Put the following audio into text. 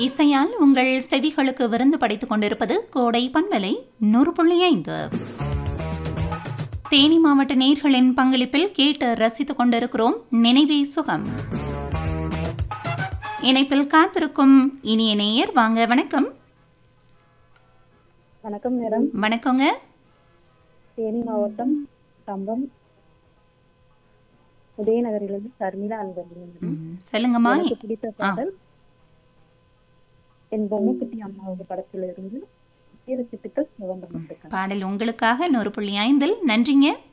இசையால் உங்கள் செவிகளுக்கு விருந்து படைத்துக் கொண்டிருப்பது கோடை பண்பலை நூறு புள்ளி ஐந்து தேனி மாவட்ட நேர்களின் பங்களிப்பில் கேட்டு ரசித்துக் கொண்டிருக்கிறோம் நினைவே சுகம் இணைப்பில் காத்திருக்கும் இனிய நேயர் வாங்க வணக்கம் வணக்கம் மேடம் வணக்கங்க தேனி மாவட்டம் கம்பம் உதயநகரிலிருந்து சர்மிளா அன்பர்கள் ம், சொல்லுங்கம்மா எனக்கு பிடித்த பாடல் என் பொம்முக்குட்டி அம்மாவுடைய படத்திலிருந்து ஈரச்சிட்டுக்கள் சிவந்த மட்டுக்கள் பாடல் உங்களுக்காக நூறு புள்ளி ஐந்தில் நன்றிங்க